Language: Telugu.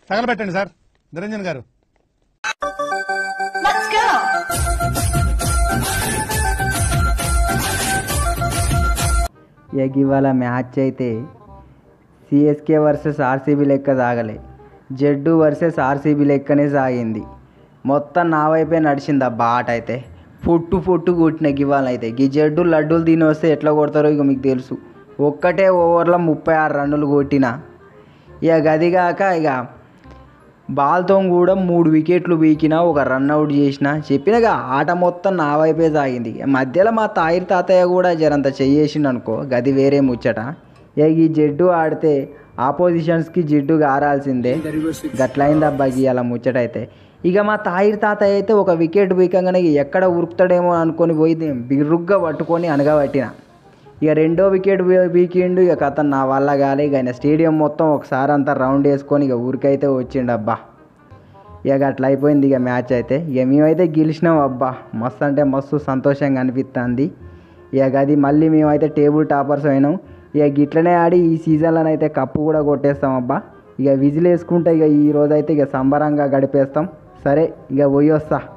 తగలబెట్టండి సార్ నిరంజన్ గారు Let's go! ఇక ఇవాళ మ్యాచ్ అయితే సిఎస్కే వర్సెస్ ఆర్సీబీ లెక్క సాగలే జడ్డు వర్సెస్ ఆర్సీబీ లెక్కనే సాగింది మొత్తం నా వైపే నడిచింది ఆ బాట అయితే పొట్టు పొట్టు కొట్టిన ఇవాళ అయితే ఈ జడ్డు లడ్డూలు తిని వస్తే ఎట్లా కొడతారో ఇక మీకు తెలుసు ఒక్కటే ఓవర్లో ముప్పై ఆరు రన్నులు కొట్టిన ఇక గదిగాక ఇక బాల్తో కూడా మూడు వికెట్లు వీకిన ఒక రన్అట్ చేసిన చెప్పినగా ఆట మొత్తం నా వైపే సాగింది మధ్యలో మా తాయిర్ తాతయ్య కూడా జరంత చెయ్యేసిండు అనుకో గది వేరే ముచ్చట ఇక ఈ జడ్డు ఆడితే ఆపోజిషన్స్కి జిడ్డు గారాల్సిందే గట్లయింది అబ్బాయి అలా ముచ్చట అయితే ఇక మా తాయిర్ తాతయ్య అయితే ఒక వికెట్ వీకంగానే ఎక్కడ ఉరుకుతాడేమో అనుకొని పోయి బిరుగ్గా పట్టుకొని అనగబట్టిన ఇక రెండో వికెట్ వీకిండు ఇక కథ నా వల్ల కాలే ఇక ఆయన స్టేడియం మొత్తం ఒకసారి అంతా రౌండ్ వేసుకొని ఇక ఊరికైతే వచ్చిండు అబ్బా ఇక అట్లా అయిపోయింది ఇక మ్యాచ్ అయితే ఇక మేమైతే గెలిచినాం అబ్బా మస్తు అంటే మస్తు సంతోషంగా అనిపిస్తుంది ఇక అది మళ్ళీ మేమైతే టేబుల్ టాపర్స్ అయినాం ఇక గిట్లనే ఆడి ఈ సీజన్లో అయితే కప్పు కూడా కొట్టేస్తాం అబ్బా ఇక విజిల్ వేసుకుంటే ఇక ఈ రోజు అయితే ఇక సంబరంగా గడిపేస్తాం సరే ఇక పోయి వస్తా